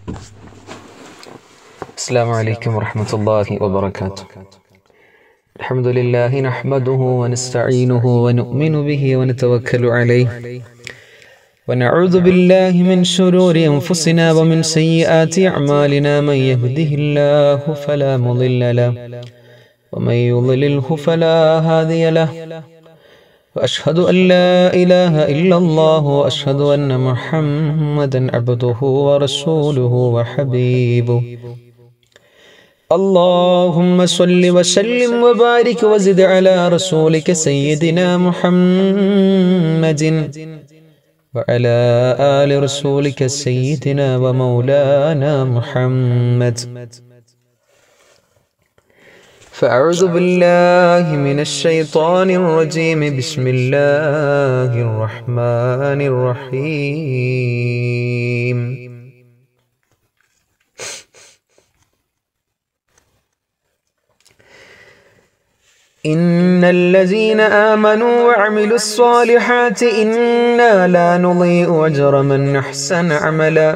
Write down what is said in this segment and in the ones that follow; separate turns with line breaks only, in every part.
السلام عليكم ورحمة الله وبركاته الحمد لله نحمده ونستعينه ونؤمن به ونتوكل عليه ونعوذ بالله من شرور أنفسنا ومن سيئات أعمالنا من يهده الله فلا مضل له ومن يضلله فلا هادي له وأشهد أن لا إله إلا الله وأشهد أن محمدا عبده ورسوله وحبيبه اللهم صل وسلم وبارك وزد على رسولك سيدنا محمد وعلى آل رسولك سيدنا ومولانا محمد فأعوذ بالله من الشيطان الرجيم بسم الله الرحمن الرحيم إن الذين آمنوا وعملوا الصالحات إنا لا نضيء أجر من أحسن عملا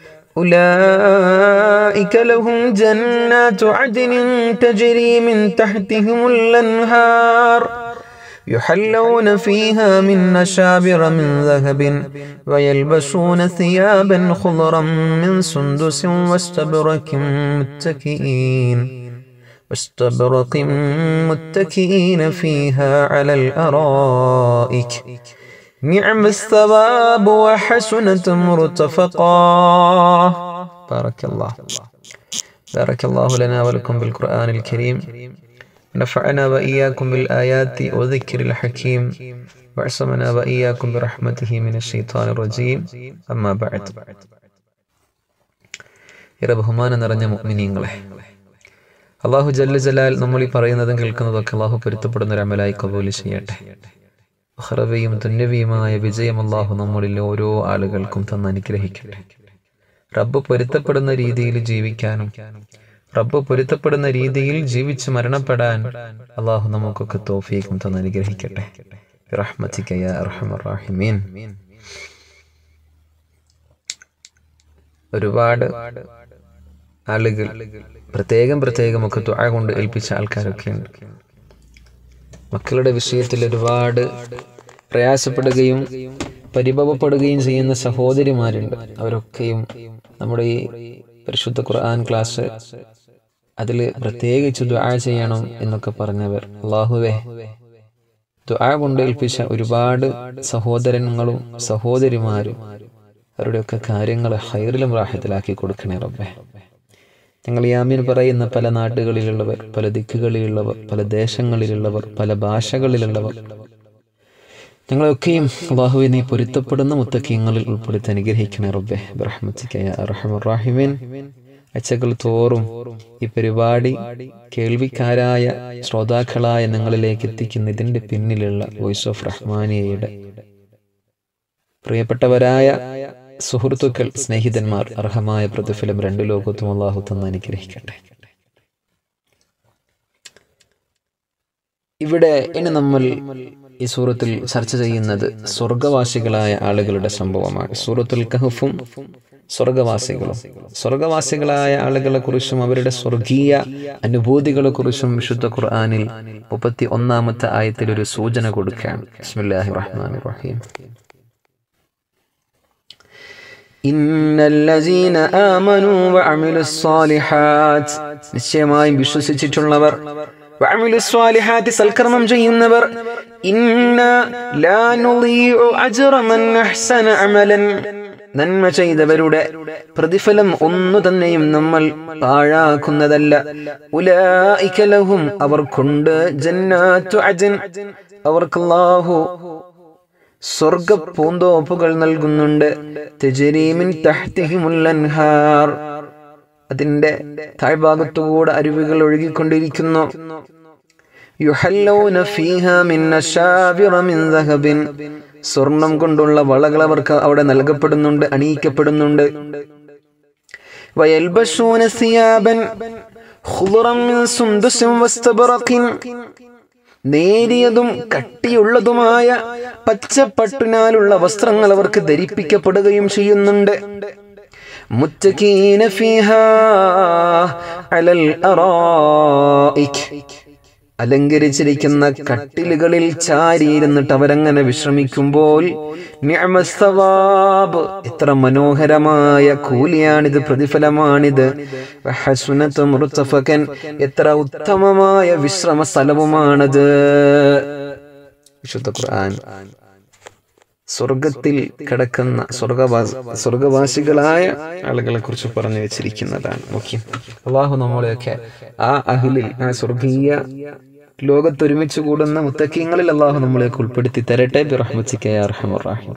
أولئك لهم جنات عدن تجري من تحتهم الأنهار يحلون فيها من أشابر من ذهب ويلبسون ثيابا خضرا من سندس واستبرك متكئين واستبرق متكئين فيها على الأرائك نعم الثواب وحسنت مرتفقا بارك الله بارك الله لنا ولكم بالقرآن الكريم نفعنا وإياكم بالآيات وذكر الحكيم وعصمنا وإياكم برحمته من الشيطان الرجيم أما بعد ഇറ ബഹുമാനം നിറഞ്ഞ മുഅ്മിനീങ്ങളെ അള്ളാഹു ജല്ല ജലാൽ നമ്മൾ ഈ പറയുന്നതും കേൾക്കുന്നതൊക്കെ അള്ളാഹു പൊരുത്തപ്പെടുന്ന ഒരു അമലായി കബൂല് ചെയ്യട്ടെ ഹറവയും തുന്നവിയുമായ വിജയം അള്ളാഹു നമ്മളിൽ ഓരോ ആളുകൾക്കും തന്ന് അനുഗ്രഹിക്കട്ടെ റബ്ബ് പൊരുത്തപ്പെടുന്ന രീതിയിൽ ജീവിക്കാനും റബ്ബ് പൊരുത്തപ്പെടുന്ന രീതിയിൽ ജീവിച്ച് മരണപ്പെടാൻ അള്ളാഹു നമുക്കൊക്കെ തോഫീക്കും തന്ന് അനുഗ്രഹിക്കട്ടെ റഹ്മത്തിക്കയ്യമീൻ ഒരുപാട് ആളുകൾ പ്രത്യേകം പ്രത്യേകം ഒക്കെ തുഴ കൊണ്ട് ഏൽപ്പിച്ച ആൾക്കാരൊക്കെ ഉണ്ട് മക്കളുടെ വിഷയത്തിൽ ഒരുപാട് പ്രയാസപ്പെടുകയും പരിഭവപ്പെടുകയും ചെയ്യുന്ന സഹോദരിമാരുണ്ട് അവരൊക്കെയും നമ്മുടെ ഈ പരിശുദ്ധ ഖുർആൻ ക്ലാസ് അതിൽ പ്രത്യേകിച്ച് ദുആ ചെയ്യണം എന്നൊക്കെ പറഞ്ഞവർ അള്ളാഹുവേ ദുആ കൊണ്ട് ഏൽപ്പിച്ച ഒരുപാട് സഹോദരങ്ങളും സഹോദരിമാരും അവരുടെയൊക്കെ കാര്യങ്ങൾ ഹൈറിലും റാഹത്തിലാക്കി കൊടുക്കണേ റബ്ബേ ഞങ്ങൾ യാമീൻ പറയുന്ന പല നാടുകളിലുള്ളവർ പല ദിക്കുകളിലുള്ളവർ പല ദേശങ്ങളിലുള്ളവർ പല ഭാഷകളിലുള്ളവർ ഞങ്ങളൊക്കെയും അള്ളാഹുവെ നീ പൊരുത്തപ്പെടുന്ന മുത്തക്കിയങ്ങളിൽ ഉൾപ്പെടുത്തി അനുഗ്രഹിക്കണേ റബ്ബെ റഹ്മറാഹിമീൻ അച്ചകൾ തോറും ഈ പരിപാടി കേൾവിക്കാരായ ശ്രോതാക്കളായ ഞങ്ങളിലേക്ക് എത്തിക്കുന്ന ഇതിന്റെ പിന്നിലുള്ള വോയിസ് ഓഫ് റഹ്മാനിയയുടെ പ്രിയപ്പെട്ടവരായ സുഹൃത്തുക്കൾ സ്നേഹിതന്മാർ അർഹമായ പ്രതിഫലം രണ്ടു ലോകത്തും അള്ളാഹു തന്ന് അനുഗ്രഹിക്കട്ടെ ഇവിടെ ഇനി നമ്മൾ ഈ സൂറത്തിൽ ചർച്ച ചെയ്യുന്നത് സ്വർഗവാസികളായ ആളുകളുടെ സംഭവമാണ് സൂറത്തുൽ കഹഫും സ്വർഗവാസികളും സ്വർഗവാസികളായ ആളുകളെ കുറിച്ചും അവരുടെ സ്വർഗീയ അനുഭൂതികളെ കുറിച്ചും വിശുദ്ധ ഖുർആാനിൽ മുപ്പത്തി ഒന്നാമത്തെ ആയത്തിൽ ഒരു സൂചന കൊടുക്കുകയാണ് ബിസ്മില്ലാഹി റഹ്മാൻ റഹീം ഇന്നല്ലസീന ആമനു വഅമിലു സ്സാലിഹാത്ത് നിശ്ചയമായും വിശ്വസിച്ചിട്ടുള്ളവർ വഅമിലു സ്വാലിഹാത്തി സൽക്കർമ്മം ചെയ്യുന്നവർ ഇന്ന ലാ നുളീഉ അജ്റ മൻ അഹ്സന അമലൻ നന്മ ചെയ്തവരുടെ പ്രതിഫലം ഒന്നു തന്നെയും നമ്മൾ പാഴാക്കുന്നതല്ല ഉലായിക ലഹും അവർക്കുണ്ട് ജന്നാത്തു അജൻ അവർക്ക് അല്ലാഹു സ്വർഗ പൂന്തോപ്പുകൾ നൽകുന്നുണ്ട് തെജരീമിൻ തഹ്തിഹിമുല്ലൻഹാർ അതിന്റെ താഴ്ഭാഗത്തുകൂടെ അരുവികൾ ഒഴുകിക്കൊണ്ടിരിക്കുന്നു യുഹല്ലൗന ഫീഹ മിൻ അശാബിറ മിൻ ദഹബിൻ സ്വർണം കൊണ്ടുള്ള വളകൾ അവർക്ക് അവിടെ നൽകപ്പെടുന്നുണ്ട് അണിയിക്കപ്പെടുന്നുണ്ട് വയൽബശൂന സിയാബൻ ഖുദ്റൻ മിൻ സുന്ദുസിൻ വസ്തബറഖിൻ നേരിയതും കട്ടിയുള്ളതുമായ പച്ചപ്പട്ടിനാലുള്ള വസ്ത്രങ്ങൾ അവർക്ക് ധരിപ്പിക്കപ്പെടുകയും ചെയ്യുന്നുണ്ട് മുത്തഖീന ഫീഹാ അലൽ അറായിക് അലങ്കരിച്ചിരിക്കുന്ന കട്ടിലുകളിൽ ചാരിയിരുന്നിട്ട് അവരങ്ങനെ വിശ്രമിക്കുമ്പോൾ നിഅമസ്സവാബ് എത്ര മനോഹരമായ കൂലിയാണിത് പ്രതിഫലമാണിത് വഹസുനത്ത് മുർത്തഫകൻ എത്ര ഉത്തമമായ വിശ്രമ സ്ഥലവുമാണത് വിശുദ്ധ ഖുർആൻ സ്വർഗത്തിൽ കിടക്കുന്ന സ്വർഗവാസ സ്വർഗവാസികളായ ആളുകളെ കുറിച്ച് പറഞ്ഞു വെച്ചിരിക്കുന്നതാണ് ഓക്കെ അള്ളാഹു നമ്മളെയൊക്കെ ആ അഹിലിൽ ആ സ്വർഗീയ ലോകത്തൊരുമിച്ച് കൂടുന്ന മുത്തക്കീങ്ങളിൽ അള്ളാഹു നമ്മളെയൊക്കെ ഉൾപ്പെടുത്തി തരട്ടെ ബിറഹ്മത്തിക്കയാർഹമുറാഹിം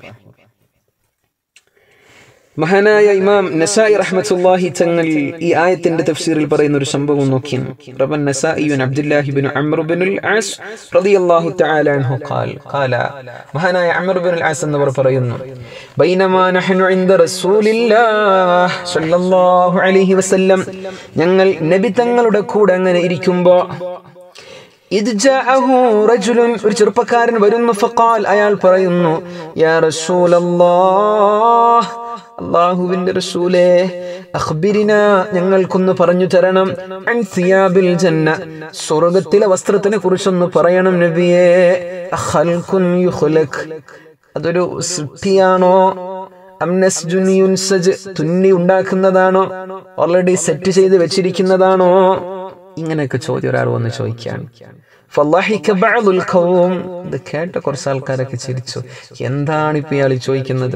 മഹാനായ ഇമാം നസായി റഹ്മത്തുള്ളാഹി തങ്ങൾ ഈ ആയത്തിന്റെ തഫ്സീറിൽ പറയുന്ന ഒരു സംഭവം നോക്കി റബൻ നസായിയുൻ Abdullahi bin Amr bin As റളിയല്ലാഹു തആല അൻഹു ഖാൽ ഖാല മഹാനായ അംർ ബിൻ ആസ് എന്നവർ പറയുന്നു ബൈനമാ നഹ്നു ഇൻദ റസൂലില്ലാഹ് സ്വല്ലല്ലാഹു അലൈഹി വസല്ലം ഞങ്ങൾ നബി തങ്ങളുടെ കൂടെ അങ്ങനെ ഇരിക്കുമ്പോൾ ഇത് ജാഅഹു റജുലുൻ ഒരു ചെറുപ്പക്കാരൻ വരുന്നു ഫഖാൽ അയാൾ പറയുന്നു യാ റസൂലല്ലാഹ് അള്ളാഹുവിന്റെ റസൂലേ അഖ്ബിരിന ഞങ്ങൾക്കൊന്ന് പറഞ്ഞു തരണം അൻ സിയാബിൽ ജന്ന സ്വർഗത്തിലെ വസ്ത്രത്തിനെ കുറിച്ചൊന്ന് പറയണം നബിയേ ഖൽഖുൻ യുഖ്ലഖ് അതൊരു സൃഷ്ടിയാണോ അംനസ്ജുൻ യുൻസജ് തുന്നി ഉണ്ടാക്കുന്നതാണോ ഓൾറെഡി സെറ്റ് ചെയ്ത് വെച്ചിരിക്കുന്നതാണോ ഇങ്ങനെയൊക്കെ ചോദ്യം ഒരാൾ വന്ന് ചോദിക്കുകയാണ് ഫല്ലാഹിക ബഅദുൽ ഖൗം ഇത് കേട്ട കുറച്ച് ആൾക്കാരൊക്കെ ചിരിച്ചു എന്താണ് ഇപ്പൊ ഇയാൾ ചോദിക്കുന്നത്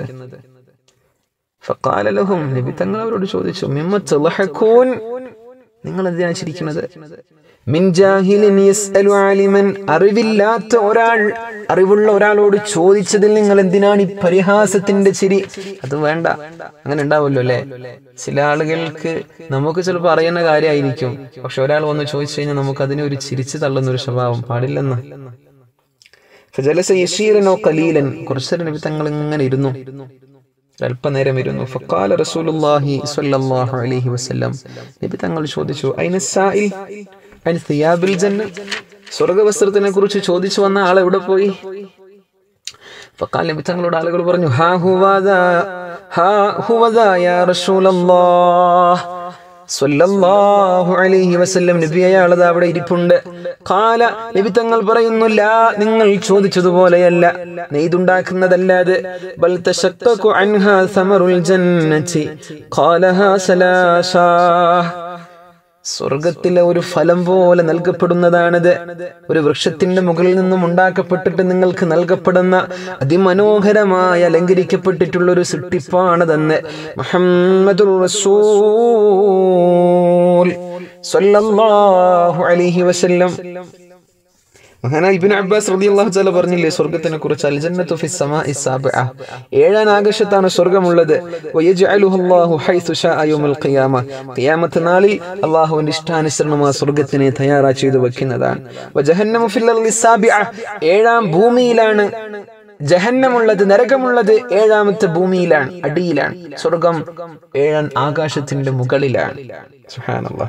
ഫഖാല ലഹും നബി തങ്ങൾ അവരോട് ചോദിച്ചു മിമ്മ തളഹഖൂൻ നിങ്ങൾ എന്തിനാണ് ചിരിക്കുന്നത് മിൻ ജാഹിലിൻ യസ്അലു ആലിമൻ അറിവില്ലാത്ത ഒരാൾ അറിവുള്ള ഒരാളോട് ചോദിച്ചതിൽ നിങ്ങൾ എന്തിനാണ് ഈ പരിഹാസത്തിന്റെ ചിരി അത് വേണ്ട അങ്ങനെ ഉണ്ടാവുമല്ലോ അല്ലേ ചില ആളുകൾക്ക് നമുക്ക് ചിലപ്പോൾ അറിയുന്ന കാര്യമായിരിക്കും പക്ഷെ ഒരാൾ വന്ന് ചോദിച്ചു കഴിഞ്ഞാൽ നമുക്ക് അതിനെ ഒരു ചിരിച്ചു തള്ളുന്ന ഒരു സ്വഭാവം പാടില്ലെന്ന് ഫജലസ യശീരനോ കലീലൻ കുറച്ചൊരു നബി തങ്ങൾ ഇങ്ങനെ ഇരുന്നു അല്പനേരം ഇരുന്നു ഫക്കാല റസൂലുള്ളാഹി സ്വല്ലല്ലാഹു അലൈഹി വസല്ലം നബി തങ്ങൾ ചോദിച്ചു അയിന സായിൽ അയിന സിയാബിൽ ജന്ന സ്വർഗവസ്ത്രത്തിനെ കുറിച്ച് ചോദിച്ചു വന്ന ആൾ എവിടെ പോയി ഫക്കാൽ നബി തങ്ങളോട് ആളുകൾ പറഞ്ഞു ഹാ ഹുവദാ ഹാ ഹുവദാ യാ റസൂലല്ലാഹ് സ്വല്ലല്ലാഹു അലൈഹി വസല്ലം നബി അയാളത് അവിടെ ഇരിപ്പുണ്ട് കാല നബി തങ്ങൾ പറയുന്നു ലാ നിങ്ങൾ ചോദിച്ചതുപോലെയല്ല നെയ്തുണ്ടാക്കുന്നതല്ലാതെ ബൽ തശക്കു അൻഹാ സമറുൽ ജന്നതി ഖാലഹാ സലാസാ സ്വർഗത്തിലെ ഒരു ഫലം പോലെ നൽകപ്പെടുന്നതാണിത് ഒരു വൃക്ഷത്തിന്റെ മുകളിൽ നിന്നും ഉണ്ടാക്കപ്പെട്ടിട്ട് നിങ്ങൾക്ക് നൽകപ്പെടുന്ന അതിമനോഹരമായ അലങ്കരിക്കപ്പെട്ടിട്ടുള്ള ഒരു സൃഷ്ടിപ്പാണതെന്ന് മുഹമ്മദുർ റസൂൽ സ്വല്ലല്ലാഹു അലൈഹി വസല്ലം മഹാനായ ഇബ്നു അബ്ബാസ് റളിയല്ലാഹു തആല പറഞ്ഞില്ലേ സ്വർഗ്ഗത്തിനെ കുറിച്ച് അൽ ജന്നത്തു ഫിസ് സമാഇ സാബിഅ ഏഴാം ആകാശത്താണ് സ്വർഗ്ഗമുള്ളത് വയജ്അലുഹു അല്ലാഹു ഹൈസു ശാഅ യൗമൽ ഖിയാമ ഖിയാമത്ത് നാളിൽ അല്ലാഹുവിന്റെ ഇഷ്ടാനുസരണം ആ സ്വർഗ്ഗത്തിനെ തയ്യാറാക്കി ചെയ്തു വെക്കുന്നതാണ് വജഹന്നമു ഫിൽ അർളി സാബിഅ ഏഴാം ഭൂമിയിലാണ് ജഹന്നമുള്ളത് നരകമുള്ളത് ഏഴാമത്തെ ഭൂമിയിലാണ് അടിയിലാണ് സ്വർഗം ഏഴാം ആകാശത്തിന്റെ മുകളിലാണ് സുബ്ഹാനല്ലാഹ്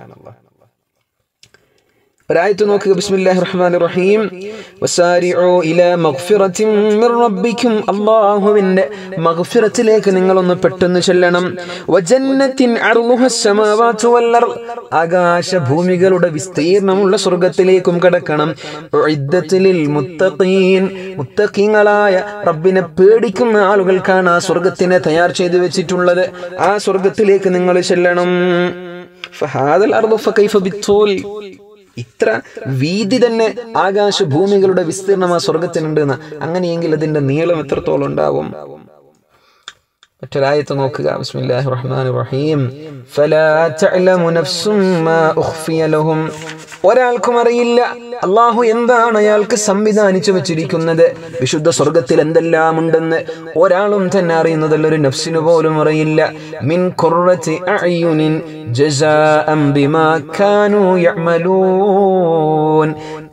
ഒരായത്ത് നോക്കുക ബിസ്മില്ലാഹിർ റഹ്മാനിർ റഹീം വസാരിഉ ഇലാ മഗ്ഫിറത്തിൻ മിർ റബ്ബിക്കും അല്ലാഹുവിന്റെ മഗ്ഫിറത്തിലേക്ക് നിങ്ങൾ ഒന്ന് പെട്ടെന്ന് ചെല്ലണം വജന്നത്തിൻ അർളുഹസ് സമാവാതു വൽ അർള് ആകാശ ഭൂമികളുടെ വിസ്തീർണമുള്ള സ്വർഗ്ഗത്തിലേക്കും കടക്കണം ഉഇദ്ദത്തുലിൽ മുത്തഖീൻ മുത്തഖീങ്ങളായ റബ്ബിനെ പേടിക്കുന്ന ആളുകൾക്കാണ് ആ സ്വർഗ്ഗത്തിനെ തയ്യാർ ചെയ്തു വെച്ചിട്ടുള്ളത് ആ സ്വർഗ്ഗത്തിലേക്ക് നിങ്ങൾ ചെല്ലണം ഫഹാദൽ അർളു ഫകൈഫ ബിത്തൂൽ ഇത്ര വീതി തന്നെ ആകാശ ഭൂമികളുടെ വിസ്തീർണം ആ സ്വർഗത്തിനുണ്ട് എന്ന് അങ്ങനെയെങ്കിൽ അതിന്റെ നീളം എത്രത്തോളം ഉണ്ടാവും മറ്റൊരായത്ത് നോക്കുക ബിസ്മില്ലാഹിർ റഹ്മാനിർ റഹീം ഫലാ തഅലമു നഫ്സും മാ ഉഖ്ഫിയ ലഹും ഒരാൾക്കും അറിയില്ല അള്ളാഹു എന്താണ് അയാൾക്ക് സംവിധാനിച്ചു വെച്ചിരിക്കുന്നത് വിശുദ്ധ സ്വർഗത്തിൽ എന്തെല്ലാം ഉണ്ടെന്ന് ഒരാളും തന്നെ അറിയുന്നതല്ല ഒരു നഫ്സിന് പോലും അറിയില്ല മിൻ ഖുർറത്തി അഅ്യുനിൻ ജസാഅൻ ബിമാ കാനൂ യഅമലൂൻ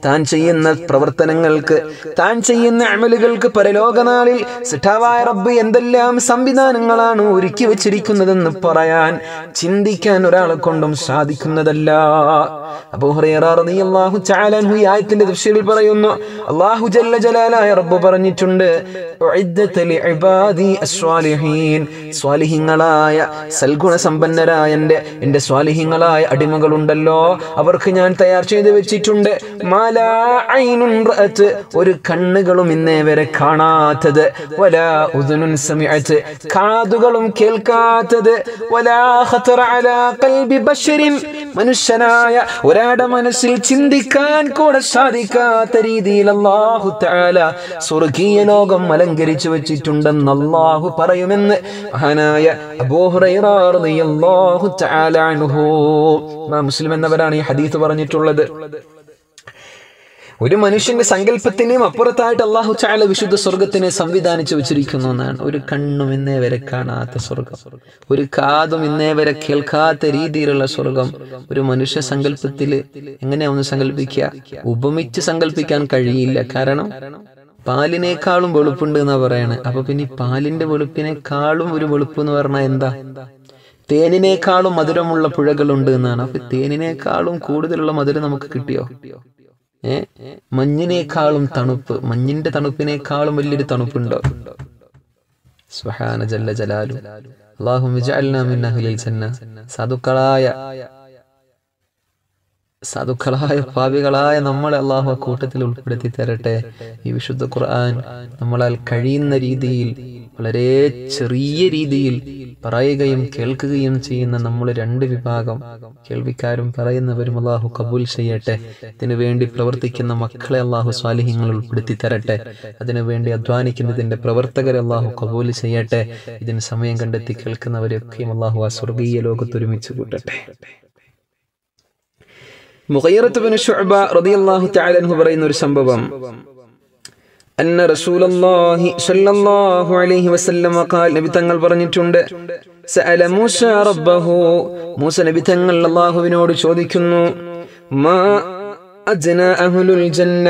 താൻ ചെയ്യുന്ന പ്രവർത്തനങ്ങൾക്ക് താൻ ചെയ്യുന്ന അമലുകൾക്ക് പരലോകനാളിൽ സിഠാവായ റബ്ബ് എന്തെല്ലാം സംവിധാനങ്ങളാണ് ഒരുക്കി വെച്ചിരിക്കുന്നതെന്ന് പറയാൻ ചിന്തിക്കാൻ ഒരാളെ കൊണ്ടും സാധിക്കുന്നതല്ല അബൂ ഹുറൈറ റളിയല്ലാഹു തആല അൻഹു ഈ ആയത്തിന്റെ തഫ്സീറിൽ പറയുന്നു അല്ലാഹു ജല്ല ജലാലായ റബ്ബ് പറഞ്ഞിട്ടുണ്ട് ഉഇദ്ദത ലിഇബാദി അസ്വാലിഹീൻ സ്വാലിഹീങ്ങളായ സൽഗുണ സമ്പന്നരായ എൻ്റെ എൻ്റെ സ്വാലിഹീങ്ങളായ അടിമകളുണ്ടല്ലോ അവർക്ക് ഞാൻ തയ്യാർ ചെയ്ത് വെച്ചിട്ടുണ്ട് മാലാ ഐനുൻ റഅത്ത് ഒരു കണ്ണുകളും ഇന്നേ വരെ കാണാത്തത് വലാ ഉദുനുൻ സമിഅത്ത് കാതുകളും കേൾക്കാത്തത് വലാ ഖതറ അലാ ഖൽബി ബശരിൻ മനുഷ്യനായ ഒരാടെ മനസ്സിൽ ചിന്തിക്കാൻ കൂടെ സാധിക്കാത്ത രീതിയിൽ അല്ലാഹു തആല സ്വർഗീയ ലോകം അലങ്കരിച്ചു വെച്ചിട്ടുണ്ടെന്ന് അല്ലാഹു പറയുമെന്ന് മഹാനായ അബൂ ഹുറൈറ റളിയല്ലാഹു തആല അൻഹു ഇമാം മുസ്ലിം എന്നവരാണ് ഈ ഹദീസ് പറഞ്ഞിട്ടുള്ളത് ഒരു മനുഷ്യന്റെ സങ്കല്പത്തിനും അപ്പുറത്തായിട്ട് അള്ളാഹു ചാല വിശുദ്ധ സ്വർഗത്തിനെ സംവിധാനിച്ചു വെച്ചിരിക്കുന്നു എന്നാണ് ഒരു കണ്ണും ഇന്നേ വരെ കാണാത്ത സ്വർഗം ഒരു കാതും ഇന്നേ വരെ കേൾക്കാത്ത രീതിയിലുള്ള സ്വർഗം ഒരു മനുഷ്യ സങ്കല്പത്തിൽ എങ്ങനെയാ ഒന്ന് സങ്കല്പിക്കുക ഉപമിച്ച് സങ്കല്പിക്കാൻ കഴിയില്ല കാരണം പാലിനേക്കാളും വെളുപ്പുണ്ട് എന്നാ പറയണേ അപ്പൊ പിന്നെ ഈ പാലിന്റെ വെളുപ്പിനേക്കാളും ഒരു വെളുപ്പ് എന്ന് പറഞ്ഞാൽ എന്താ തേനിനേക്കാളും മധുരമുള്ള പുഴകളുണ്ട് എന്നാണ് അപ്പൊ തേനിനേക്കാളും കൂടുതലുള്ള മധുരം നമുക്ക് കിട്ടിയോ ഏ മഞ്ഞിനേക്കാളും തണുപ്പ് മഞ്ഞിന്റെ തണുപ്പിനേക്കാളും വലിയൊരു തണുപ്പുണ്ടോ സുഹാന ജല്ല ജലാലു അള്ളാഹു മിൻ അഹ്ലിൽ ജന്ന സാധുക്കളായ സാധുക്കളായ പാവികളായ നമ്മളെ അള്ളാഹു ആ കൂട്ടത്തിൽ ഉൾപ്പെടുത്തി തരട്ടെ ഈ വിശുദ്ധ ഖുർആൻ നമ്മളാൽ കഴിയുന്ന രീതിയിൽ വളരെ ചെറിയ രീതിയിൽ പറയുകയും കേൾക്കുകയും ചെയ്യുന്ന നമ്മൾ രണ്ട് വിഭാഗം കേൾവിക്കാരും പറയുന്നവരും അള്ളാഹു കബൂൽ ചെയ്യട്ടെ ഇതിനു വേണ്ടി പ്രവർത്തിക്കുന്ന മക്കളെ അള്ളാഹു സ്വാലിഹ്യങ്ങൾ ഉൾപ്പെടുത്തി തരട്ടെ അതിനു വേണ്ടി അധ്വാനിക്കുന്നതിന്റെ പ്രവർത്തകരെ അള്ളാഹു കബൂൽ ചെയ്യട്ടെ ഇതിന് സമയം കണ്ടെത്തി കേൾക്കുന്നവരെയൊക്കെയും അള്ളാഹു ആ സ്വർഗീയ ലോകത്തൊരുമിച്ച് കൂട്ടട്ടെ മുഗയ്യറത്ത് ബിൻ ശുഅബ റളിയല്ലാഹു തആല അൻഹു പറയുന്ന ഒരു സംഭവം അന്ന റസൂലുള്ളാഹി സ്വല്ലല്ലാഹു അലൈഹി വസല്ലം ഖാൽ നബി തങ്ങൾ പറഞ്ഞിട്ടുണ്ട് സഅല മൂസ റബ്ബഹു മൂസ നബി തങ്ങൾ അല്ലാഹുവിനോട് ചോദിക്കുന്നു മാ അജ്ന അഹ്ലുൽ ജന്ന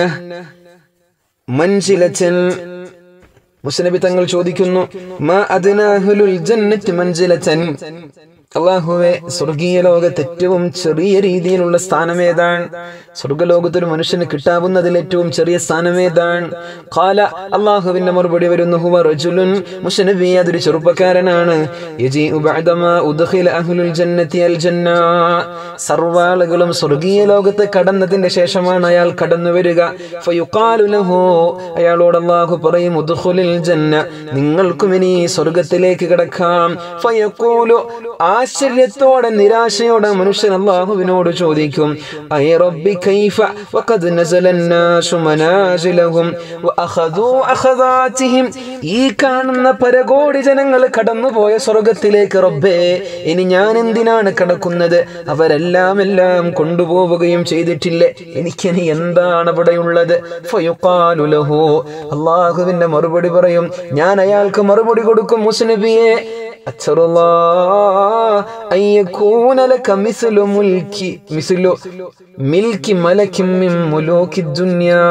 മൻസിലതൻ മൂസ നബി തങ്ങൾ ചോദിക്കുന്നു മാ അദ്ന അഹ്ലുൽ ജന്നത്തി മൻസിലതൻ അള്ളാഹുവെ സ്വർഗീയ ലോകത്ത് ഏറ്റവും ചെറിയ രീതിയിലുള്ള സ്ഥാനം ഏതാണ് സ്വർഗലോകത്ത് ഒരു മനുഷ്യന് കിട്ടാവുന്നതിൽ ഏറ്റവും ചെറിയ സ്ഥാനം ഏതാണ് കാല അള്ളാഹുവിന്റെ മറുപടി വരുന്നു ഹുവ റജുലുൻ മുഷനബി അതൊരു ചെറുപ്പക്കാരനാണ് യജീഉ ബഅദമാ ഉദ്ഖില അഹ്ലുൽ ജന്നത്തി അൽ ജന്ന സർവാളുകളും സ്വർഗീയ ലോകത്ത് കടന്നതിന്റെ ശേഷമാണ് അയാൾ കടന്നു വരിക ഫയുഖാലു ലഹു അയാളോട് അള്ളാഹു പറയും ഉദ്ഖുലിൽ ജന്ന നിങ്ങൾക്കും ഇനി സ്വർഗത്തിലേക്ക് കിടക്കാം ഫയഖൂലു ആശ്ചര്യത്തോടെ നിരാശയോടെ മനുഷ്യൻ അള്ളാഹുവിനോട് ചോദിക്കും അയ റബ്ബി കൈഫ വഖദ് നസല الناس منازلهم واخذوا اخذاتهم ഈ കാണുന്ന പരകോടി ജനങ്ങൾ കടന്നുപോയ സ്വർഗത്തിലേക്ക് റബ്ബേ ഇനി ഞാൻ എന്തിനാണ് കടക്കുന്നത് അവരെല്ലാം എല്ലാം കൊണ്ടുപോവുകയും ചെയ്തിട്ടില്ലേ എനിക്കിനി എന്താണ് അവിടെയുള്ളത് ഫയുഖാലു ലഹു അള്ളാഹുവിന്റെ മറുപടി പറയും ഞാൻ അയാൾക്ക് മറുപടി കൊടുക്കും മുസ്നബിയെ أكثر الله أن يكون لك مثل ملك مثل ملك ملك من ملوك الدنيا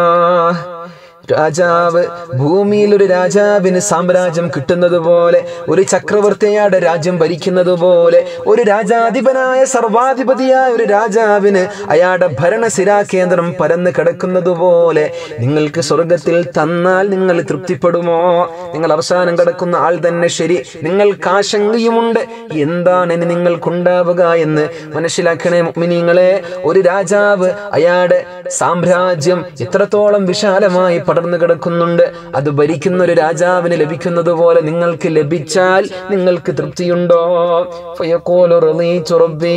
രാജാവ് ഭൂമിയിൽ ഒരു രാജാവിന് സാമ്രാജ്യം കിട്ടുന്നത് പോലെ ഒരു ചക്രവർത്തിയാടെ രാജ്യം ഭരിക്കുന്നത് പോലെ ഒരു രാജാധിപനായ സർവാധിപതിയായ ഒരു രാജാവിന് അയാളുടെ ഭരണസിരാ കേന്ദ്രം പരന്ന് കിടക്കുന്നത് പോലെ നിങ്ങൾക്ക് സ്വർഗത്തിൽ തന്നാൽ നിങ്ങൾ തൃപ്തിപ്പെടുമോ നിങ്ങൾ അവസാനം കിടക്കുന്ന ആൾ തന്നെ ശരി നിങ്ങൾക്ക് ആശങ്കയുമുണ്ട് എന്താണ് ഇനി നിങ്ങൾക്കുണ്ടാവുക എന്ന് മനസ്സിലാക്കണേ മുഅ്മിനീങ്ങളെ ഒരു രാജാവ് അയാളുടെ സാമ്രാജ്യം എത്രത്തോളം വിശാലമായി പടർന്നു കിടക്കുന്നുണ്ട് അത് ഭരിക്കുന്ന ഒരു രാജാവിന് ലഭിക്കുന്നത് പോലെ നിങ്ങൾക്ക് ലഭിച്ചാൽ നിങ്ങൾക്ക് തൃപ്തിയുണ്ടോ ഫയഖൂലു റളീതു റബ്ബീ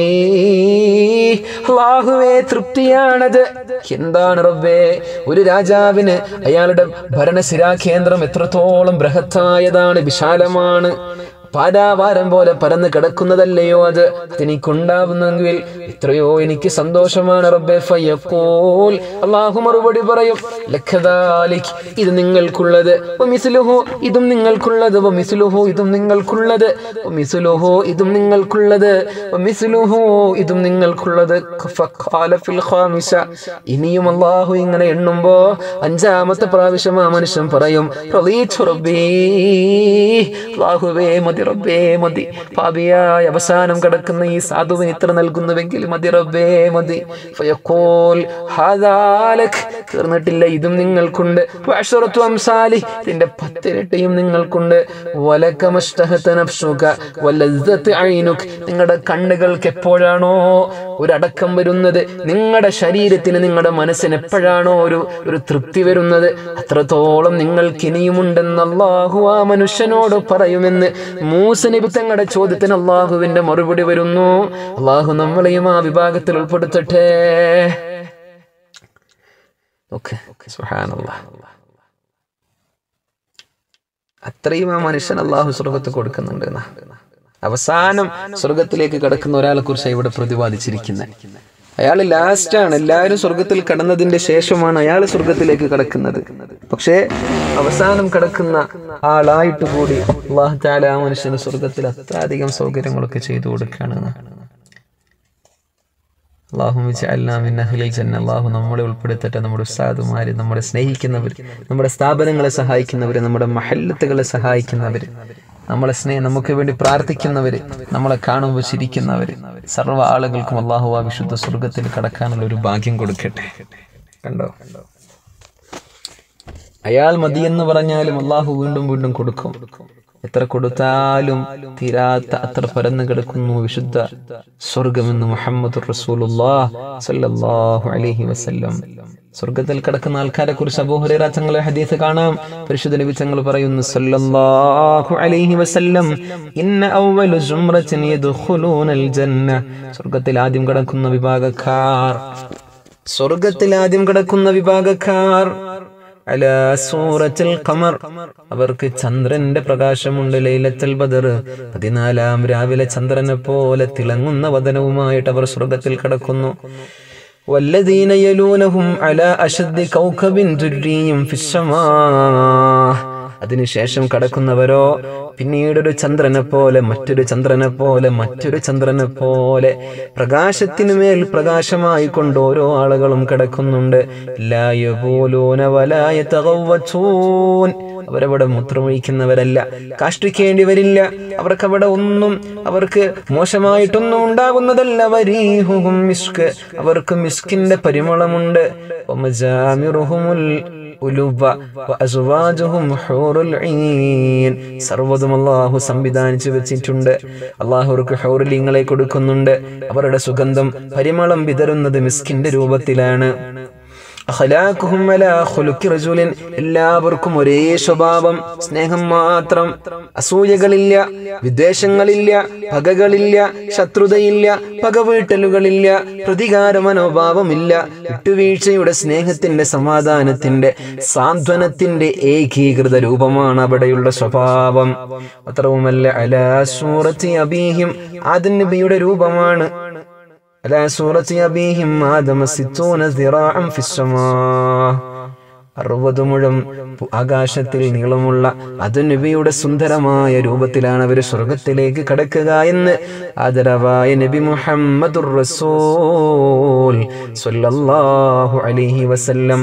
അല്ലാഹുവേ തൃപ്തിയാണത് എന്താണ് റബ്ബേ ഒരു രാജാവിന് അയാളുടെ ഭരണസിരാ കേന്ദ്രം എത്രത്തോളം ബൃഹത്തായതാണ് വിശാലമാണ് പാരാവാരം പോലെ പരന്ന് കിടക്കുന്നതല്ലയോ അത് അതെനിക്കുണ്ടാവുന്നെങ്കിൽ എത്രയോ എനിക്ക് സന്തോഷമാണ് റബ്ബെ ഫയഖൂൽ അള്ളാഹു മറുപടി പറയും ലഖദാലിക് ഇത് നിങ്ങൾക്കുള്ളത് വമിസ്ലുഹു ഇതും നിങ്ങൾക്കുള്ളത് വമിസ്ലുഹു ഇതും നിങ്ങൾക്കുള്ളത് വമിസ്ലുഹു ഇതും നിങ്ങൾക്കുള്ളത് വമിസ്ലുഹു ഇതും നിങ്ങൾക്കുള്ളത് ഫഖാല ഫിൽ ഖാമിസ ഇനിയും അള്ളാഹു ഇങ്ങനെ എണ്ണുമ്പോ അഞ്ചാമത്തെ പ്രാവശ്യം ആ മനുഷ്യൻ പറയും റളീതു റബ്ബീ അല്ലാഹുവേ മതി റബ്ബേ മതി പാപിയായ അവസാനം കിടക്കുന്ന ഈ സാധുവിന് ഇത്ര നൽകുന്നുവെങ്കിൽ മതി റബ്ബേ മതി ഫയഖൂൽ ഹാദാ ലക് തീർന്നിട്ടില്ല ഇതും നിങ്ങൾക്കുണ്ട് വഅശ്റത്തു അംസാലി ഇതിന്റെ പത്തിരട്ടിയും നിങ്ങൾക്കുണ്ട് വലകമഷ്തഹത നഫ്സുക വലസ്സത്ത് ഐനുക് നിങ്ങളുടെ കണ്ണുകൾക്ക് എപ്പോഴാണോ ഒരു അടക്കം വരുന്നത് നിങ്ങളുടെ ശരീരത്തിന് നിങ്ങളുടെ മനസ്സിന് എപ്പോഴാണോ ഒരു ഒരു തൃപ്തി വരുന്നത് അത്രത്തോളം നിങ്ങൾക്ക് ഇനിയുമുണ്ടെന്ന് അള്ളാഹു ആ മനുഷ്യനോട് പറയുമെന്ന് മൂസ നബി തങ്ങളുടെ ചോദ്യത്തിന് അള്ളാഹുവിന്റെ മറുപടി വരുന്നു അള്ളാഹു നമ്മളെയും ആ വിഭാഗത്തിൽ ഉൾപ്പെടുത്തട്ടെ ഓക്കെ അത്രയും ആ മനുഷ്യൻ അള്ളാഹു സ്വർഗത്ത് കൊടുക്കുന്നുണ്ട് എന്നാ. അവസാനം സ്വർഗത്തിലേക്ക് കടക്കുന്ന ഒരാളെ കുറിച്ച് ഇവിടെ പ്രതിപാദിച്ചിരിക്കുന്നത് അയാൾ ലാസ്റ്റ് ആണ് എല്ലാവരും സ്വർഗത്തിൽ കടന്നതിന്റെ ശേഷമാണ് അയാൾ സ്വർഗത്തിലേക്ക് കടക്കുന്നത് പക്ഷേ അവസാനം കടക്കുന്ന ആളായിട്ട് കൂടി അള്ളാഹു താല ആ മനുഷ്യന് സ്വർഗത്തിൽ അത്രയധികം സൗകര്യങ്ങളൊക്കെ ചെയ്തു കൊടുക്കുകയാണ് അള്ളാഹു അല്ലാമിന്നഹലിൽ ജന്ന അള്ളാഹു നമ്മളെ ഉൾപ്പെടുത്തട്ടെ നമ്മുടെ ഉസ്താദുമാര് നമ്മളെ സ്നേഹിക്കുന്നവർ നമ്മുടെ സ്ഥാപനങ്ങളെ സഹായിക്കുന്നവർ നമ്മുടെ മഹല്ലത്തുകളെ സഹായിക്കുന്നവർ നമ്മളെ സ്നേഹം നമുക്ക് വേണ്ടി പ്രാർത്ഥിക്കുന്നവര് നമ്മളെ കാണുമ്പോൾ ചിരിക്കുന്നവര് സർവ്വ ആളുകൾക്കും അള്ളാഹു ആ വിശുദ്ധ സ്വർഗത്തിൽ കടക്കാനുള്ള ഒരു ഭാഗ്യം കൊടുക്കട്ടെ കണ്ടോ അയാൾ മതി എന്ന് പറഞ്ഞാലും അള്ളാഹു വീണ്ടും വീണ്ടും കൊടുക്കും എത്ര കൊടുത്താലും തീരാത്ത അത്ര പരന്നു കിടക്കുന്നു വിശുദ്ധ സ്വർഗമെന്ന് മുഹമ്മദ് സല്ലല്ലാഹു അലൈഹി വസല്ലം സ്വർഗത്തിൽ കിടക്കുന്ന ആൾക്കാരെ കുറിച്ച് അബൂഹുറൈറ തങ്ങളെ ഹദീസ് കാണാം പരിശുദ്ധ നബി തങ്ങൾ പറയുന്നു സല്ലല്ലാഹു അലൈഹി വസല്ലം ഇന്ന അവ്വലു സുംറത്തിൻ യദ്ഖുലൂനൽ ജന്ന സ്വർഗത്തിൽ ആദ്യം കിടക്കുന്ന വിഭാഗക്കാർ സ്വർഗത്തിൽ ആദ്യം കിടക്കുന്ന വിഭാഗക്കാർ അല സൂറത്തുൽ ഖമർ അവർക്ക് ചന്ദ്രന്റെ പ്രകാശമുണ്ട് ലൈലത്തുൽ ബദർ പതിനാലാം രാവിലെ ചന്ദ്രനെ പോലെ തിളങ്ങുന്ന വദനവുമായിട്ട് അവർ സ്വർഗത്തിൽ കടക്കുന്നു والذين يلونهم على أشد كوكب دري في السماء അതിനുശേഷം കടക്കുന്നവരോ പിന്നീട് ഒരു ചന്ദ്രനെ പോലെ മറ്റൊരു ചന്ദ്രനെ പോലെ മറ്റൊരു ചന്ദ്രനെ പോലെ പ്രകാശത്തിനു മേൽ പ്രകാശമായി കൊണ്ട് ഓരോ ആളുകളും കിടക്കുന്നുണ്ട് ലായപോലോന വലായ തകവച്ചൂൻ അവരവിടെ മൂത്രമൊഴിക്കുന്നവരല്ല കാഷ്ടിക്കേണ്ടി വരില്ല അവർക്ക് അവിടെ ഒന്നും അവർക്ക് മോശമായിട്ടൊന്നും ഉണ്ടാകുന്നതല്ല വരീഹുഹും മിസ്ക് അവർക്ക് മിസ്കിന്റെ പരിമളമുണ്ട് വമജാമിറുഹുമുൽ ഉലുബ വഅസ്വാജുഹും ഹൂറുൽ ഈൻ സർവ്വതും അല്ലാഹു സംവിധാനിച്ചു വെച്ചിട്ടുണ്ട് അള്ളാഹു അവർക്ക് ഹൗറലിങ്ങളെ കൊടുക്കുന്നുണ്ട് അവരുടെ സുഗന്ധം പരിമളം വിതറുന്നത് മിസ്കിന്റെ രൂപത്തിലാണ് അഖലാഖുഹും അലാ ഖുലുഖി റജുലിൻ എല്ലാവർക്കും ഒരേ സ്വഭാവം സ്നേഹം മാത്രം അസൂയകളില്ല വിദ്വേഷങ്ങളില്ല പകകളില്ല ശത്രുതയില്ല പകവീട്ടലുകളില്ല പ്രതികാര മനോഭാവമില്ല വിട്ടുവീഴ്ചയുടെ സ്നേഹത്തിന്റെ സമാധാനത്തിന്റെ സാന്ത്വനത്തിന്റെ ഏകീകൃത രൂപമാണ് അവിടെയുള്ള സ്വഭാവം മാത്രവുമല്ല അലാ സൂറത്തി അബീഹിം ആദൻ നബിയുടെ രൂപമാണ് على سورة أبيهم آدم ستون ذراعا في السماء അറുപത് മുഴം ആകാശത്തിൽ നീളമുള്ള അത് നബിയുടെ സുന്ദരമായ രൂപത്തിലാണ് അവർ സ്വർഗത്തിലേക്ക് കടക്കുക എന്ന് ആദരവായ നബി മുഹമ്മദുർ റസൂൽ സ്വല്ലല്ലാഹു അലൈഹി വസല്ലം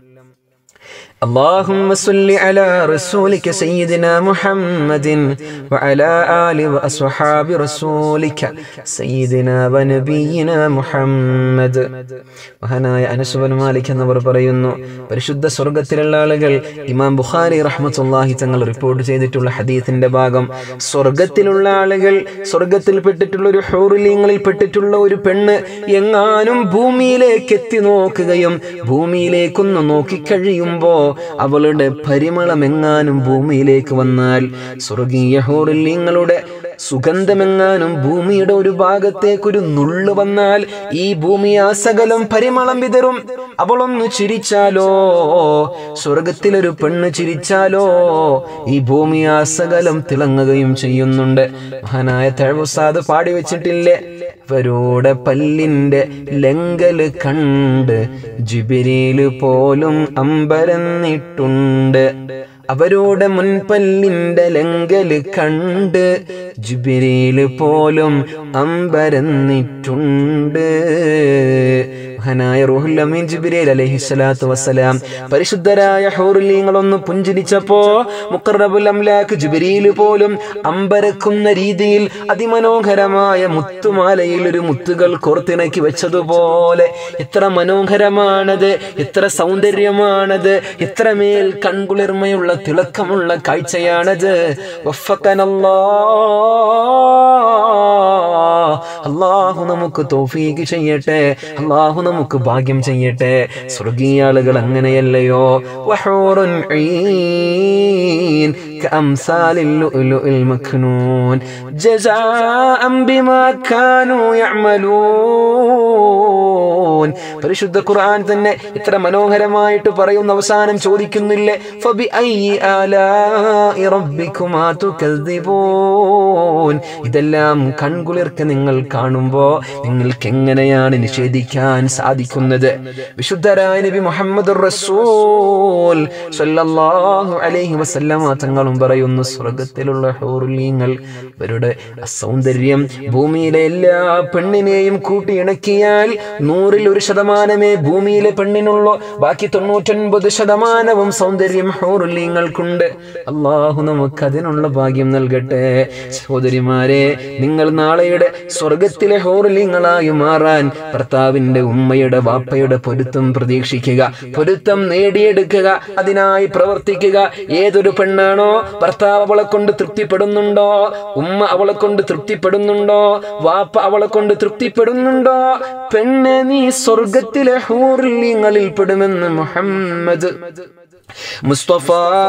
اللهم صل على رسولك سيدنا محمد وعلى آل وأصحاب رسولك سيدنا ونبينا محمد മഹാനായ അനസുബൻ മാലിക് എന്നവർ പറയുന്നു പരിശുദ്ധ സ്വർഗത്തിലുള്ള ആളുകൾ ഇമാം ബുഖാരി റഹ്മത്തുല്ലാഹി തങ്ങൾ റിപ്പോർട്ട് ചെയ്തിട്ടുള്ള ഹദീസിന്റെ ഭാഗം സ്വർഗത്തിലുള്ള ആളുകൾ സ്വർഗത്തിൽ പെട്ടിട്ടുള്ള ഒരു ഹൗറിലിങ്ങളിൽ പെട്ടിട്ടുള്ള ഒരു പെണ്ണ് എങ്ങാനും ഭൂമിയിലേക്ക് എത്തി നോക്കുകയും ഭൂമിയിലേക്കൊന്ന് നോക്കിക്കഴിയുമ്പോ അവളുടെ പരിമളം എങ്ങാനും ഭൂമിയിലേക്ക് വന്നാൽ സ്വർഗീയ ഹോറിലിങ്ങളുടെ സുഗന്ധമെങ്ങാനും ഭൂമിയുടെ ഒരു ഭാഗത്തേക്കൊരു നുള്ളു വന്നാൽ ഈ ഭൂമി ആസകലം പരിമളം വിതറും അവളൊന്ന് ചിരിച്ചാലോ സ്വർഗത്തിലൊരു പെണ്ണ് ചിരിച്ചാലോ ഈ ഭൂമി ആസകലം തിളങ്ങുകയും ചെയ്യുന്നുണ്ട് മഹാനായ തഴവുസാദ് പാടി വെച്ചിട്ടില്ലേ അവരുടെ പല്ലിന്റെ ലങ്കല് കണ്ട് ജിബിരിയില് പോലും അമ്പരന്നിട്ടുണ്ട് അവരുടെ മുൻപല്ലിന്റെ ലങ്കല് കണ്ട് ജിബിരിയില് പോലും അമ്പരന്നിട്ടുണ്ട് മഹാനായ റൂഹുൽ അമീൻ ജിബ്രീൽ അലൈഹിസ്സലാത്തു വസ്സലാം പരിശുദ്ധരായ ഹൂറുലീങ്ങളൊന്ന് പുഞ്ചിരിച്ചപ്പോ മുഖറബുൽ അംലാക്ക് ജിബ്രീൽ പോലും അമ്പരക്കുന്ന രീതിയിൽ അതിമനോഹരമായ മുത്തുമാലയിൽ ഒരു മുത്തുകൾ കോർത്തിണക്കി വെച്ചതുപോലെ എത്ര മനോഹരമാണത് എത്ര സൗന്ദര്യമാണത് എത്രമേൽ കൺകുളിർമയുള്ള തിളക്കമുള്ള കാഴ്ചയാണത് വഫക്കനല്ലാ അള്ളാഹു നമുക്ക് തോഫീക്ക് ചെയ്യട്ടെ അള്ളാഹു നമുക്ക് ഭാഗ്യം ചെയ്യട്ടെ സ്വർഗീയ ആളുകൾ അങ്ങനെയല്ലയോ വഹൂറുൻ ഈൻ كأمثال اللؤلؤ المكنون جزاء بما كانوا يعملون പരിശുദ്ധ ഖുർആൻ തന്നെ ഇത്ര മനോഹരമായിട്ട് പറയുന്ന അവസാനം ചോദിക്കുന്നില്ലേ ഫബി ഇതെല്ലാം കൺകുളിർക്ക് നിങ്ങൾ കാണുമ്പോ നിങ്ങൾക്ക് എങ്ങനെയാണ് നിഷേധിക്കാൻ സാധിക്കുന്നത് വിശുദ്ധരായ നബി മുഹമ്മദ് റസൂൽ സല്ലല്ലാഹു അലൈഹി വസല്ലമ തങ്ങളും പറയുന്നു സ്വർഗത്തിലുള്ള ഹൂറുലീങ്ങൾ ഇവരുടെ സൗന്ദര്യം ഭൂമിയിലെ എല്ലാ പെണ്ണിനെയും കൂട്ടിയിണക്കിയാൽ നൂറിൽ ഒരു ശതമാനമേ ഭൂമിയിലെ പെണ്ണിനുള്ളൂ ബാക്കി തൊണ്ണൂറ്റൊൻപത് ശതമാനവും സൗന്ദര്യം ഹൂറുലീങ്ങൾക്കുണ്ട് അള്ളാഹു നമുക്ക് അതിനുള്ള ഭാഗ്യം നൽകട്ടെ സഹോദരിമാരെ നിങ്ങൾ നാളെയുടെ സ്വർഗത്തിലെ ഹോറുലിങ്ങളായി മാറാൻ ഭർത്താവിന്റെ ഉമ്മയുടെ വാപ്പയുടെ പൊരുത്തം പ്രതീക്ഷിക്കുക പൊരുത്തം നേടിയെടുക്കുക അതിനായി പ്രവർത്തിക്കുക ഏതൊരു പെണ്ണാണോ ഭർത്താവ് അവളെ കൊണ്ട് തൃപ്തിപ്പെടുന്നുണ്ടോ ഉമ്മ അവളെ കൊണ്ട് തൃപ്തിപ്പെടുന്നുണ്ടോ വാപ്പ അവളെ കൊണ്ട് തൃപ്തിപ്പെടുന്നുണ്ടോ പെണ്ണെ നീ സ്വർഗത്തിലെ ഹൂറിലിങ്ങളിൽ പെടുമെന്ന് മുഹമ്മദ് മുസ്തഫ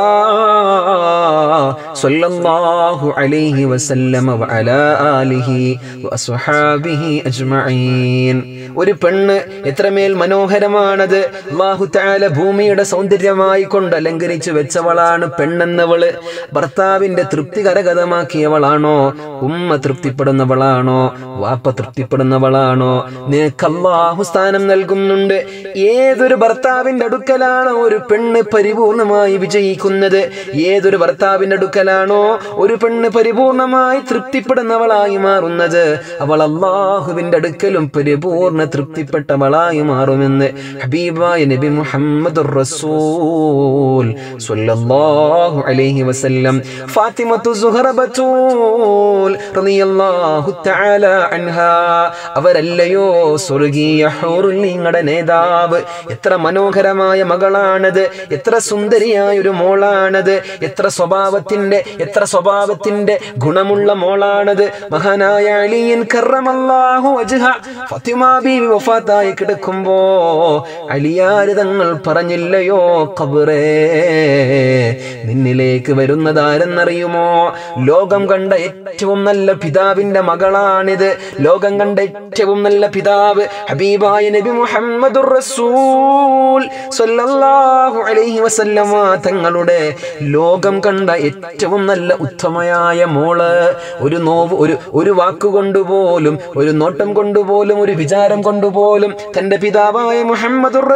സല്ലല്ലാഹു അലൈഹി വസല്ലമ വഅലാ ആലിഹി വഅസ്ഹാബിഹി അജ്മഈൻ ഒരു പെണ്ണ് എത്രമേൽ മനോഹരമാണത് അല്ലാഹു തആല ഭൂമിയുടെ സൗന്ദര്യമായി കൊണ്ട് അലങ്കരിച്ചു വെച്ചവളാണ് പെണ്ണെന്നവള് ഭർത്താവിന്റെ തൃപ്തി കരഗതമാക്കിയവളാണോ ഉമ്മ തൃപ്തിപ്പെടുന്നവളാണോ വാപ്പ തൃപ്തിപ്പെടുന്നവളാണോ നിനക്ക് അല്ലാഹു സ്ഥാനം നൽകുന്നുണ്ട് ഏതൊരു ഭർത്താവിന്റെ അടുക്കലാണോ ഒരു പെണ്ണ് പരിപൂർണമായി വിജയിക്കുന്നത് ഏതൊരു ഭർത്താവിന്റെ അടുക്കലാണോ ഒരു പെണ്ണ് പരിപൂർണമായി തൃപ്തിപ്പെടുന്നവളായി മാറുന്നത് അവൾ അള്ളാഹുവിന്റെ അടുക്കലും പരിപൂർണ തൃപ്തിപ്പെട്ടവളായി മാറുമെന്ന് ഹബീബായ നബി മുഹമ്മദ് റസൂൽ സ്വല്ലല്ലാഹു അലൈഹി വസല്ലം ഫാത്തിമത്തു സുഹറ ബത്തൂൽ റളിയല്ലാഹു തആല അൻഹാ അവരല്ലയോ സ്വർഗീയ ഹൂറുലിങ്ങളുടെ നേതാവ് എത്ര മനോഹരമായ മകളാണത് എത്ര സുന്ദരിയായ ഒരു മോളാണത് എത്ര സ്വഭാവത്തിന്റെ എത്ര സ്വഭാവത്തിന്റെ ഗുണമുള്ള മോളാണത് മഹാനായ അലിയൻ കറമല്ലാഹു വജ്ഹ ഫാത്തിമ ബീവി വഫാത്തായി കിടക്കുമ്പോ അലിയാര് തങ്ങൾ പറഞ്ഞില്ലയോ കബറേ നിന്നിലേക്ക് വരുന്നതാരെന്നറിയുമോ ലോകം കണ്ട ഏറ്റവും നല്ല പിതാവിന്റെ മകളാണിത് ലോകം കണ്ട ഏറ്റവും നല്ല പിതാവ് ഹബീബായ നബി മുഹമ്മദുർ റസൂൽ സല്ലല്ലാഹു അലൈഹി വസല്ലമ തങ്ങളുടെ ലോകം കണ്ട ഏറ്റവും നല്ല ഉത്തമയായ മോള് ഒരു നോവ് ഒരു ഒരു വാക്കുകൊണ്ടുപോലും ഒരു നോട്ടം കൊണ്ടുപോലും ഒരു വിചാരം കൊണ്ടുപോലും തന്റെ പിതാവായ മുഹമ്മദുർ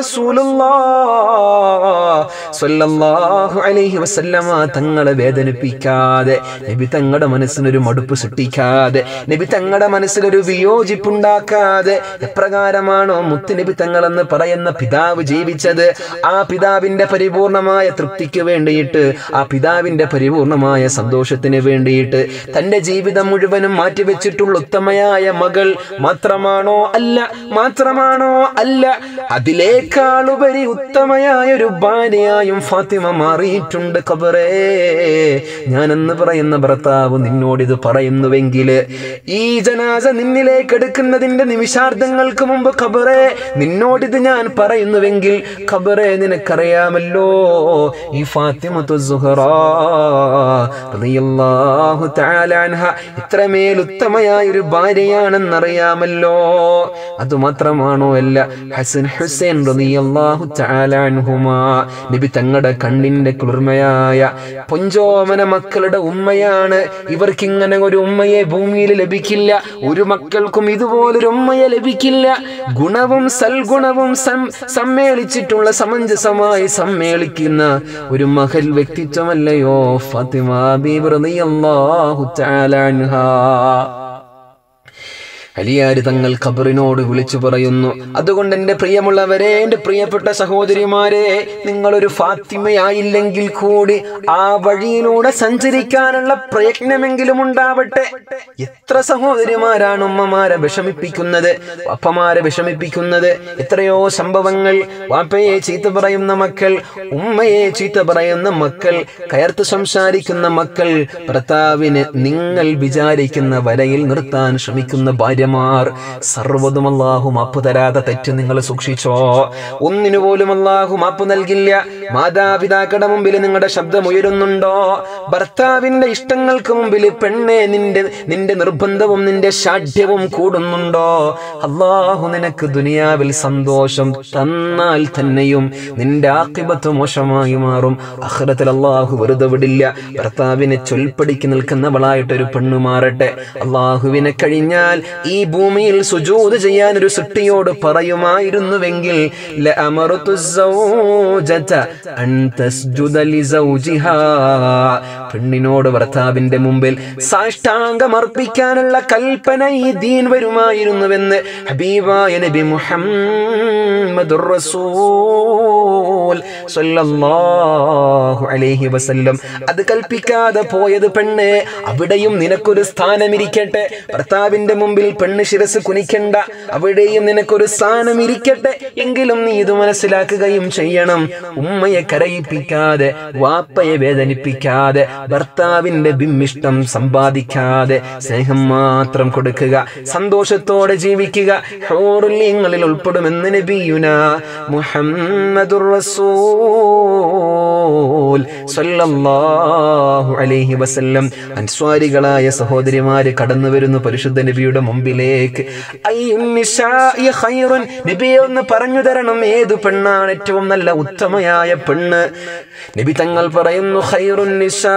റസൂലുള്ളാഹു അലൈഹി വസല്ലമ തങ്ങളെ വേദനിപ്പിക്കാതെ നബി തങ്ങളുടെ മനസ്സിനൊരു മടുപ്പ് സൃഷ്ടിക്കാതെ നബി തങ്ങളുടെ മനസ്സിലൊരു വിയോജിപ്പുണ്ടാക്കാതെ എപ്രകാരമാണോ മുത്തുനബി തങ്ങളെന്ന് പറയുന്ന പിതാവ് ജീവിച്ചത് ആ പിതാവിന്റെ പരിപൂർണമായ തൃപ്തിക്ക് വേണ്ടിയിട്ട് ആ പിതാവിന്റെ പരിപൂർണമായ സന്തോഷത്തിന് വേണ്ടിയിട്ട് തന്റെ ജീവിതം മുഴുവനും മാറ്റിവെച്ചിട്ടുള്ള ഉത്തമയായ മകൾ മാത്രമാണോ അല്ല മാത്രമാണോ അല്ല അതിലേക്കാളുപരി ഉത്തമയായ ഒരു ഭാര്യയായും ഫാത്തിമ മാറിയിട്ടുണ്ട് ഖബറേ ഞാനെന്ന് പറയുന്ന ഭർത്താവ് നിന്നോട് ഇത് പറയുന്നുവെങ്കിൽ ഈ ജനാസ നിന്നിലേക്ക് എടുക്കുന്നതിന്റെ നിമിഷാർത്ഥങ്ങൾക്ക് മുമ്പ് ഖബറേ നിന്നോടിത് ഞാൻ പറയുന്നുവെങ്കിൽ ഖബറേ നിനക്കറിയാമല്ലോ ഈ ഫാത്തിമത്തു സുഹറ റളിയല്ലാഹു തആല അൻഹ ഇത്രമേൽ ഉത്തമയായ ഒരു ഭാര്യയാണെന്നറിയാമല്ലോ അതുമാത്രമാണോ അല്ല ഹസൻ ഹുസൈൻ റളിയല്ലാഹു തആല അൻഹുമാ നബി തങ്ങളുടെ കണ്ണിന്റെ കുളിർമയായ പൊഞ്ചോമന മക്കളുടെ ഉമ്മയാണ് ഇവർക്ക് ഇങ്ങനെ ഒരു ഉമ്മയെ ഭൂമിയിൽ ലഭിക്കില്ല ഒരു മക്കൾക്കും ഇതുപോലൊരു ഉമ്മയെ ലഭിക്കില്ല ഗുണവും സൽഗുണവും സം- സമ്മേളിച്ചിട്ടുള്ള സമഞ്ജസമായി സമ്മേളിക്കുന്ന ഒരു മഹൽ വ്യക്തിത്വമല്ലയോ ഫാത്തിമ ബീബി റളിയല്ലാഹു തആല അൻഹാ അലിയാര് തങ്ങൾ ഖബറിനോട് വിളിച്ചു പറയുന്നു അതുകൊണ്ട് എൻ്റെ പ്രിയമുള്ളവരെ എൻ്റെ പ്രിയപ്പെട്ട സഹോദരിമാരെ നിങ്ങളൊരു ഫാത്തിമയായില്ലെങ്കിൽ കൂടി ആ വഴിയിലൂടെ സഞ്ചരിക്കാനുള്ള പ്രയത്നമെങ്കിലും ഉണ്ടാവട്ടെ എത്ര സഹോദരിമാരാണ് ഉമ്മമാരെ വിഷമിപ്പിക്കുന്നത് അപ്പമാരെ വിഷമിപ്പിക്കുന്നത് എത്രയോ സംഭവങ്ങൾ വാപ്പയെ ചീത്ത പറയുന്ന മക്കൾ ഉമ്മയെ ചീത്ത പറയുന്ന മക്കൾ കയർത്ത് സംസാരിക്കുന്ന മക്കൾ ഭർത്താവിന് നിങ്ങൾ വിചാരിക്കുന്ന വരയിൽ നിർത്താൻ ശ്രമിക്കുന്ന ഭാര്യമാർ സർവ്വതും അല്ലാഹു മാപ്പ് തരാതെ തെറ്റ് നിങ്ങൾ സൂക്ഷിച്ചോ ഒന്നിനു പോലും അല്ലാഹു മാപ്പ് നൽകില്ല മാതാപിതാക്കളുടെ മുമ്പിൽ നിങ്ങളുടെ ശബ്ദം ഉയരുന്നുണ്ടോ ഭർത്താവിന്റെ ഇഷ്ടങ്ങൾക്ക് മുമ്പിൽ പെണ്ണെ നിന്റെ നിന്റെ നിർബന്ധവും നിന്റെ ശാഠ്യവും കൂടുന്നുണ്ടോ അള്ളാഹു നിനക്ക് ദുനിയാവിൽ സന്തോഷം തന്നാൽ തന്നെയും നിന്റെ ആക്കിബത്ത് മോശമായി മാറും അഖിറത്തിൽ അള്ളാഹു വെറുതെ വിടില്ല ഭർത്താവിനെ ചൊൽപ്പടിക്ക് നിൽക്കുന്നവളായിട്ടൊരു പെണ്ണ് മാറട്ടെ അള്ളാഹുവിനെ കഴിഞ്ഞാൽ ഈ ഭൂമിയിൽ സുജൂത് ചെയ്യാൻ ഒരു സൃഷ്ടിയോട് പറയുമായിരുന്നുവെങ്കിൽ ലഅമറതു الزوجة أن تسجد لزوجها പെണ്ണിനോട് ഭർത്താവിന്റെ മുമ്പിൽ സാഷ്ടാംഗം അർപ്പിക്കാനുള്ള കൽപ്പന ഈ ദീൻ വരുമായിരുന്നുവെന്ന് ഹബീബായ നബി മുഹമ്മദുർ റസൂൽ സ്വല്ലല്ലാഹു അലൈഹി വസല്ലം അത് കൽപ്പിക്കാതെ പോയത് പെണ്ണ് അവിടെയും നിനക്കൊരു സ്ഥാനമിരിക്കട്ടെ ഭർത്താവിന്റെ മുമ്പിൽ പെണ്ണ് ശിരസ് കുനിക്കണ്ട അവിടെയും നിനക്കൊരു സ്ഥാനം ഇരിക്കട്ടെ എങ്കിലും നീ ഇത് മനസ്സിലാക്കുകയും ചെയ്യണം ഉമ്മയെ കരയിപ്പിക്കാതെ വാപ്പയെ വേദനിപ്പിക്കാതെ ഭർത്താവിന്റെ ബിംബിഷ്ടം സമ്പാദിക്കാതെ സ്നേഹം മാത്രം കൊടുക്കുക സന്തോഷത്തോടെ ജീവിക്കുക ഹോറുല്യങ്ങളിൽ ഉൾപ്പെടുമെന്ന് നബിയുന മുഹമ്മദുർ റസൂൽ സ്വല്ലല്ലാഹു അലൈഹി വസല്ലം അൻസ്വാരികളായ സഹോദരിമാര് കടന്നു വരുന്നു പരിശുദ്ധ നബിയുടെ മുമ്പിലേക്ക് അയ്യുൻ നിസാഇ ഖൈറുൻ നബിയെ ഒന്ന് പറഞ്ഞു തരണം ഏത് പെണ്ണാണ് ഏറ്റവും നല്ല ഉത്തമയായ പെണ്ണ് നബി തങ്ങൾ പറയുന്നു ഖൈറുൻ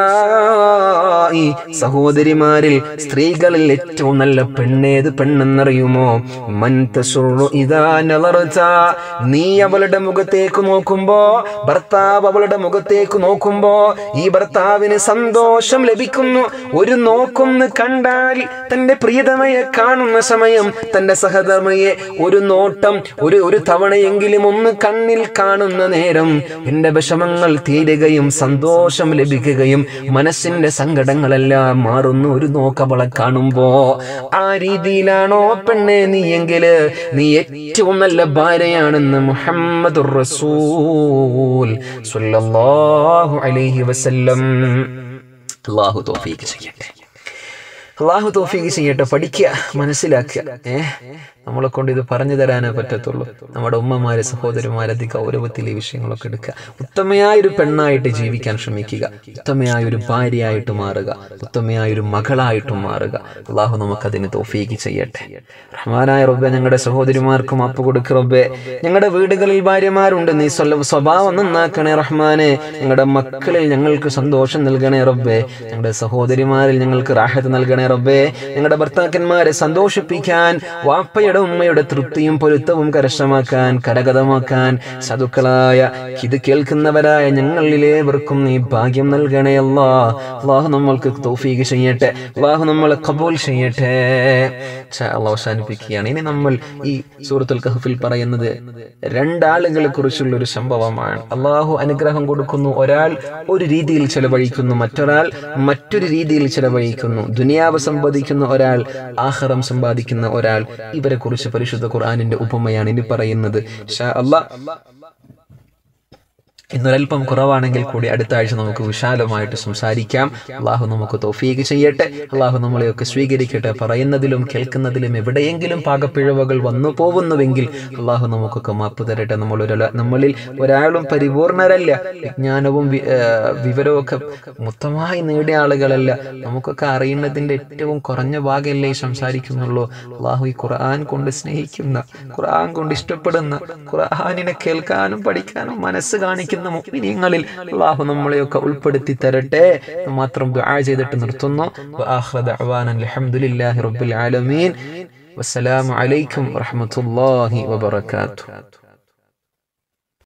നിസാഇ സഹോദരിമാരിൽ സ്ത്രീകളിൽ ഏറ്റവും നല്ല പെണ്ണേത് പെണ്ണെന്നറിയുമോ മൻ തസുറു ഇദാ നളർത നീ അവളുടെ മുഖത്തേക്ക് നോക്കുമ്പോ ഭർത്താവ് അവളുടെ മുഖത്തേക്ക് നോക്കുമ്പോ ഈ ഭർത്താവിന് സന്തോഷം ലഭിക്കുന്നു ഒരു നോക്കൊന്ന് കണ്ടാൽ തന്റെ പ്രിയതമയെ കാണുന്ന സമയം തന്റെ സഹധർമ്മയെ ഒരു നോട്ടം ഒരു ഒരു തവണയെങ്കിലും ഒന്ന് കണ്ണിൽ കാണുന്ന നേരം എന്റെ വിഷമങ്ങൾ തീരുകയും സന്തോഷം ലഭിക്കുകയും മനസ്സിന്റെ സങ്കടങ്ങളെല്ലാം മാറുന്നു ഒരു നോക്കവളെ കാണുമ്പോ ആ രീതിയിലാണോ പെണ്ണെ നീ എങ്കില് നീ ഏറ്റവും നല്ല ഭാര്യയാണെന്ന് മുഹമ്മദ് റസൂൽ സ്വല്ലല്ലാഹു അലൈഹി വസല്ലം അള്ളാഹു തോഫീക്ക് ചെയ്യട്ടെ അള്ളാഹു തോഫീക്ക് ചെയ്യട്ടെ പഠിക്കുക മനസ്സിലാക്കുക ഏ നമ്മളെ കൊണ്ട് ഇത് പറഞ്ഞു തരാനേ പറ്റത്തുള്ളൂ നമ്മുടെ ഉമ്മമാരെ സഹോദരിമാരെ അതി ഗൗരവത്തിൽ ഈ വിഷയങ്ങളൊക്കെ എടുക്കുക ഉത്തമയായ ഒരു പെണ്ണായിട്ട് ജീവിക്കാൻ ശ്രമിക്കുക ഉത്തമയായ ഒരു ഭാര്യയായിട്ട് മാറുക ഉത്തമയായ ഒരു മകളായിട്ട് മാറുക അള്ളാഹു നമുക്കതിന് തോഫീക്ക് ചെയ്യട്ടെ റഹ്മാനായ റബ്ബെ ഞങ്ങളുടെ സഹോദരിമാർക്ക് മാപ്പ് കൊടുക്കുക റബ്ബെ ഞങ്ങളുടെ വീടുകളിൽ ഭാര്യമാരുണ്ട് നീ സ്വല്ല സ്വഭാവം നന്നാക്കണേ റഹ്മാനെ ഞങ്ങളുടെ മക്കളിൽ ഞങ്ങൾക്ക് സന്തോഷം നൽകണേ റബ്ബെ ഞങ്ങളുടെ സഹോദരിമാരിൽ ഞങ്ങൾക്ക് റാഹത്ത് നൽകണേ റബ്ബെ ഞങ്ങളുടെ ഭർത്താക്കന്മാരെ സന്തോഷിപ്പിക്കാൻ വാപ്പയുടെ ഉമ്മയുടെ തൃപ്തിയും പൊരുത്തവും കരസ്ഥമാക്കാൻ കരഗതമാക്കാൻ സതുക്കളായ ഇത് കേൾക്കുന്നവരായ ഞങ്ങളിലേവർക്കും നീ ഭാഗ്യം നൽകണേ അല്ലാ അള്ളാഹു നമ്മൾക്ക് തൗഫീഖ് ചെയ്യട്ടെ അള്ളാഹു നമ്മളെ കബൂൽ ചെയ്യട്ടെ ഛെ, അള്ളാഹ് അവസാനിപ്പിക്കുകയാണ് ഇനി നമ്മൾ ഈ സൂറത്തുൽ കഹഫിൽ പറയുന്നത് രണ്ടാളുകളെ കുറിച്ചുള്ള ഒരു സംഭവമാണ് അള്ളാഹു അനുഗ്രഹം കൊടുക്കുന്നു ഒരാൾ ഒരു രീതിയിൽ ചെലവഴിക്കുന്നു മറ്റൊരാൾ മറ്റൊരു രീതിയിൽ ചെലവഴിക്കുന്നു ദുനിയാവ് സമ്പാദിക്കുന്ന ഒരാൾ ആഹ്റം സമ്പാദിക്കുന്ന ഒരാൾ ഇവരെ കുറിച്ച് പരിശുദ്ധ ഖുർആാനിന്റെ ഉപമയാണ് ഇനി പറയുന്നത് ഷാ അല്ലാ ഇന്നൊരൽപ്പം കുറവാണെങ്കിൽ കൂടി അടുത്ത ആഴ്ച നമുക്ക് വിശാലമായിട്ട് സംസാരിക്കാം അള്ളാഹു നമുക്ക് തോഫീക്ക് ചെയ്യട്ടെ അള്ളാഹു നമ്മളെയൊക്കെ സ്വീകരിക്കട്ടെ പറയുന്നതിലും കേൾക്കുന്നതിലും എവിടെയെങ്കിലും പാകപ്പിഴവുകൾ വന്നു പോകുന്നുവെങ്കിൽ അള്ളാഹു നമുക്കൊക്കെ മാപ്പ് തരട്ടെ നമ്മൾ ഒരു നമ്മളിൽ ഒരാളും പരിപൂർണരല്ല വിജ്ഞാനവും വി- ആ, വിവരവും ഒക്കെ മൊത്തമായി നേടിയ ആളുകളല്ല നമുക്കൊക്കെ അറിയുന്നതിന്റെ ഏറ്റവും കുറഞ്ഞ ഭാഗമല്ലേ ഈ സംസാരിക്കുന്നുള്ളൂ അള്ളാഹു ഈ ഖുർആൻ കൊണ്ട് സ്നേഹിക്കുന്ന ഖുർആൻ കൊണ്ട് ഇഷ്ടപ്പെടുന്ന ഖുർആനിനെ കേൾക്കാനും പഠിക്കാനും മനസ്സ് കാണിക്കുന്ന മുഅ്മിനീങ്ങളിൽ അള്ളാഹു നമ്മളെയൊക്കെ ഉൾപ്പെടുത്തി തരട്ടെ എന്ന് മാത്രം ദുആ ചെയ്തിട്ട് നിർത്തുന്നു വആഖിറ ദഅവാന അൽഹംദുലില്ലാഹി റബ്ബിൽ ആലമീൻ വസ്സലാമു അലൈക്കും വറഹ്മത്തുള്ളാഹി വബറകാതുഹു